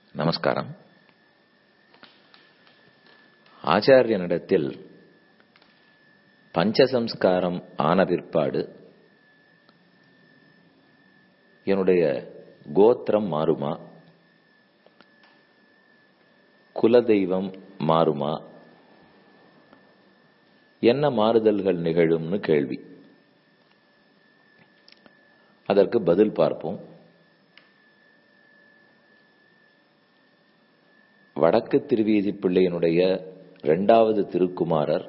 நமஸ்காரம் ஆச்சாரியனிடத்தில் பஞ்சசம்ஸ்காரம் ஆன பிற்பாடு என்னுடைய கோத்திரம் மாறுமா குலதெய்வம் மாறுமா என்ன மாறுதல்கள் நிகழும்னு கேள்வி அதற்கு பதில் பார்ப்போம் வடக்கு திருவீதி பிள்ளையினுடைய இரண்டாவது திருக்குமாரர்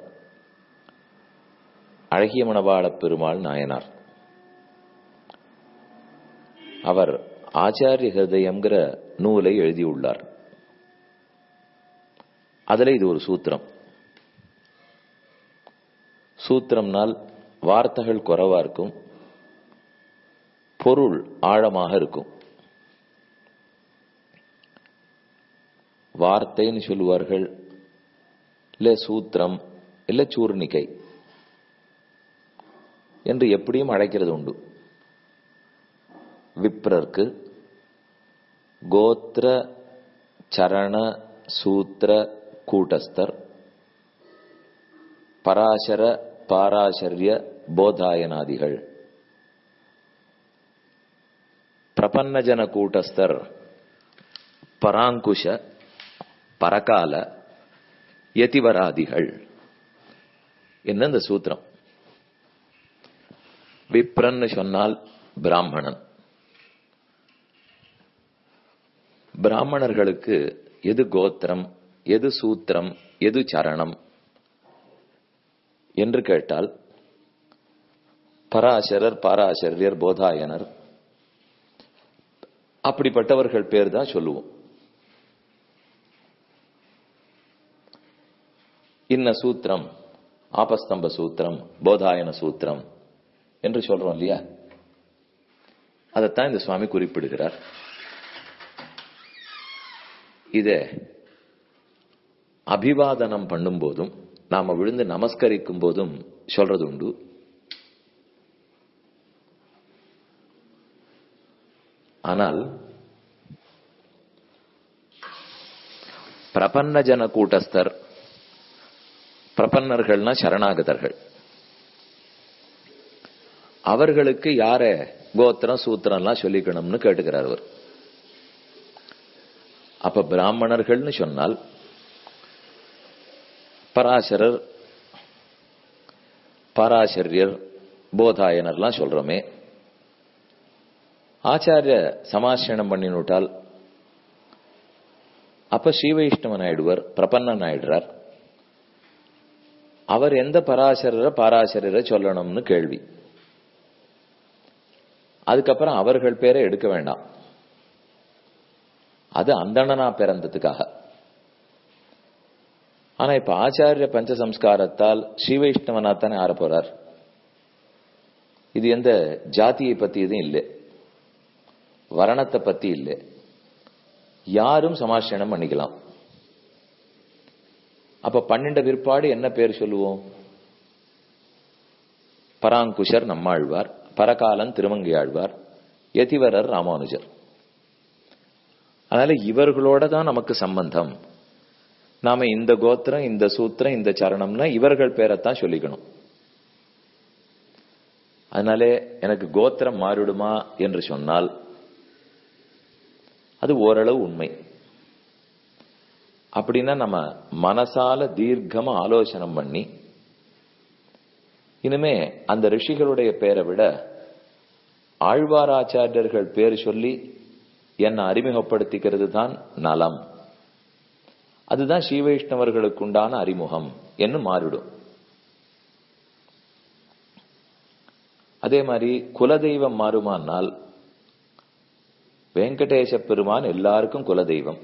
அழகிய மணவாளப் பெருமாள் நாயனார் அவர் ஆச்சாரிய ஹிருதயம்ங்கிற நூலை எழுதியுள்ளார் அதுல இது ஒரு சூத்திரம் சூத்திரம்னால் வார்த்தைகள் குறைவா இருக்கும் பொருள் ஆழமாக இருக்கும் வார்த்தைன்னு சொல்லுவார்கள் இல்ல சூத்திரம் இல்ல சூர்ணிகை என்று எப்படியும் அழைக்கிறது உண்டு விப்ரர்க்கு கோத்திர சரண சூத்திர கூட்டஸ்தர் பராசர பாராசரிய போதாயனாதிகள் பிரபன்னஜன கூட்டஸ்தர் பராங்குஷ பரகால யதிவராதிகள் என்ன இந்த சூத்திரம் விப்ரன்னு சொன்னால் பிராமணன் பிராமணர்களுக்கு எது கோத்திரம் எது சூத்திரம் எது சரணம் என்று கேட்டால் பராசரர் பாராசரியர் போதாயனர் அப்படிப்பட்டவர்கள் பேர் தான் சொல்லுவோம் இன்ன சூத்திரம் ஆபஸ்தம்ப சூத்திரம் போதாயன சூத்திரம் என்று சொல்றோம் இல்லையா அதைத்தான் இந்த சுவாமி குறிப்பிடுகிறார் இத அபிவாதனம் பண்ணும் போதும் நாம விழுந்து நமஸ்கரிக்கும் போதும் சொல்றது உண்டு ஆனால் பிரபன்ன ஜன கூட்டஸ்தர் பிரபன்னர்கள்னா சரணாகதர்கள் அவர்களுக்கு யார கோத்திரம் சூத்திரம்லாம் சொல்லிக்கணும்னு கேட்டுக்கிறார் அவர் அப்ப பிராமணர்கள்னு சொன்னால் பராசரர் பராசரியர் போதாயனர்லாம் சொல்றோமே ஆச்சாரிய சமாசனம் பண்ணினுட்டால் அப்ப ஸ்ரீ வைஷ்ணவன் ஆயிடுவர் பிரபன்னன் ஆயிடுறார் அவர் எந்த பராசரரை பாராசரரை சொல்லணும்னு கேள்வி அதுக்கப்புறம் அவர்கள் பேரை எடுக்க வேண்டாம் அது அந்தணனா பிறந்ததுக்காக ஆனா இப்ப ஆச்சாரிய பஞ்சசம்ஸ்காரத்தால் ஸ்ரீ வைஷ்ணவனா தானே ஆற போறார் இது எந்த ஜாதியை பத்தி எதுவும் இல்லை வரணத்தை பத்தி இல்லை யாரும் சமாஷணம் பண்ணிக்கலாம் அப்ப பன்னெண்டு பிற்பாடு என்ன பேர் சொல்லுவோம் பராங்குஷர் நம்மாழ்வார் பரகாலன் திருமங்கையாழ்வார் யதிவரர் ராமானுஜர் அதனால இவர்களோட தான் நமக்கு சம்பந்தம் நாம இந்த கோத்திரம் இந்த சூத்திரம் இந்த சரணம்னா இவர்கள் பேரைத்தான் சொல்லிக்கணும் அதனாலே எனக்கு கோத்திரம் மாறிடுமா என்று சொன்னால் அது ஓரளவு உண்மை அப்படின்னா நம்ம மனசால தீர்க்கமா ஆலோசனம் பண்ணி இனிமே அந்த ரிஷிகளுடைய பேரை விட ஆழ்வாராச்சாரியர்கள் பேர் சொல்லி என்னை அறிமுகப்படுத்திக்கிறது தான் நலம் அதுதான் ஸ்ரீ வைஷ்ணவர்களுக்கு உண்டான அறிமுகம் என்று மாறிடும் அதே மாதிரி குலதெய்வம் மாறுமானால் வெங்கடேச பெருமான் எல்லாருக்கும் குலதெய்வம்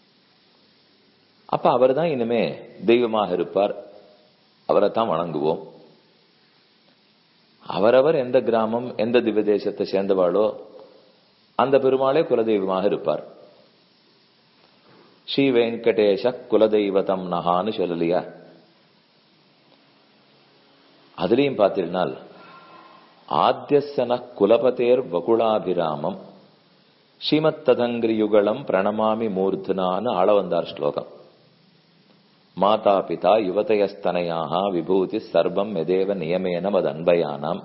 அப்ப அவர் தான் இனிமே தெய்வமாக இருப்பார் அவரை தான் வணங்குவோம் அவரவர் எந்த கிராமம் எந்த திவ்ய தேசத்தை சேர்ந்தவாளோ அந்த பெருமாளே குலதெய்வமாக இருப்பார் ஸ்ரீ வெங்கடேஷ குலதெய்வதம் நகான்னு சொல்லலையா அதுலயும் பார்த்தீங்கன்னால் ஆத்தியசன குலபதேர் வகுளாபிராமம் ஸ்ரீமத் ததங்கிரியுகலம் பிரணமாமி மூர்த்தனான்னு ஆள வந்தார் ஸ்லோகம் மாதா பிதா யுவதயஸ்தனையாக விபூதி சர்வம் எதேவ நியமேன மதன்பயானாம்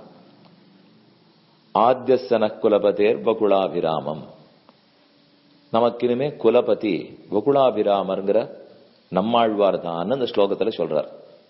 ஆத்தியசன குலபதேர் வகுலாபிராமம் நமக்கு இனிமே குலபதி வகுலாபிராமர்ங்கிற நம்மாழ்வார் தான் அந்த ஸ்லோகத்துல சொல்றார்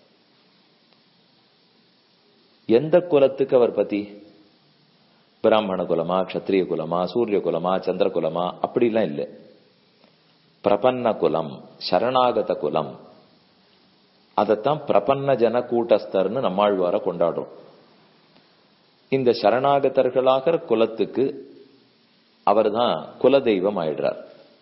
எந்த குலத்துக்கு அவர் பத்தி பிராமண குலமா கத்திரிய குலமா சூரிய குலமா சந்திர குலமா அப்படிலாம் இல்லை பிரபன்ன குலம் சரணாகத குலம் அதைத்தான் பிரபன்ன ஜன கூட்டஸ்தர்னு நம்மாழ்வார கொண்டாடுறோம் இந்த சரணாகதர்களாக குலத்துக்கு அவர் தான் குலதெய்வம் ஆயிடுறார்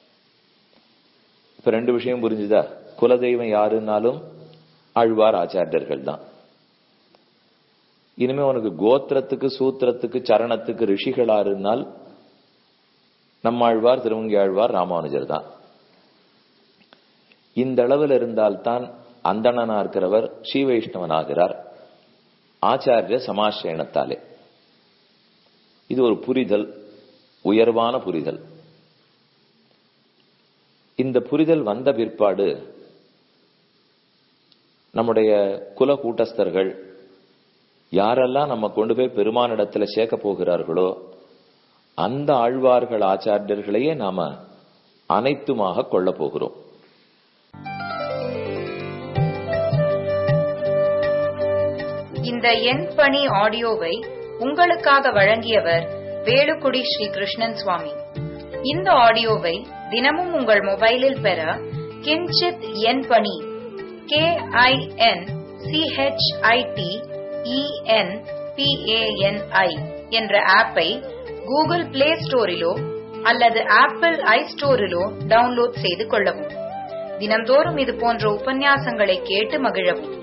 இப்ப ரெண்டு விஷயம் புரிஞ்சுதா குலதெய்வம் யாருன்னாலும் ஆழ்வார் ஆச்சாரியர்கள் தான் இனிமே உனக்கு கோத்திரத்துக்கு சூத்திரத்துக்கு சரணத்துக்கு ரிஷிகளா இருந்தால் நம்மாழ்வார் திருவங்கி ஆழ்வார் ராமானுஜர் தான் இந்த அளவில் இருந்தால்தான் அந்தணனா இருக்கிறவர் ஸ்ரீ வைஷ்ணவனாகிறார் ஆச்சாரிய சமாசயனத்தாலே இது ஒரு புரிதல் உயர்வான புரிதல் இந்த புரிதல் வந்த பிற்பாடு நம்முடைய குல கூட்டஸ்தர்கள் யாரெல்லாம் நம்ம கொண்டு போய் பெருமானிடத்துல சேர்க்க போகிறார்களோ அந்த ஆழ்வார்கள் ஆச்சாரியர்களையே நாம அனைத்துமாக கொள்ள போகிறோம் இந்த எண் பணி ஆடியோவை உங்களுக்காக வழங்கியவர் வேலுக்குடி ஸ்ரீ கிருஷ்ணன் சுவாமி இந்த ஆடியோவை தினமும் உங்கள் மொபைலில் பெற கிஞ்சித் எண் பணி கே ஐ என் சிஹெச்ஐடி இஎன் பிஏஎன்ஐ என்ற ஆப்பை கூகுள் பிளே ஸ்டோரிலோ அல்லது ஆப்பிள் ஐ ஸ்டோரிலோ டவுன்லோட் செய்து கொள்ளவும் தினந்தோறும் இது போன்ற உபன்யாசங்களை கேட்டு மகிழவும்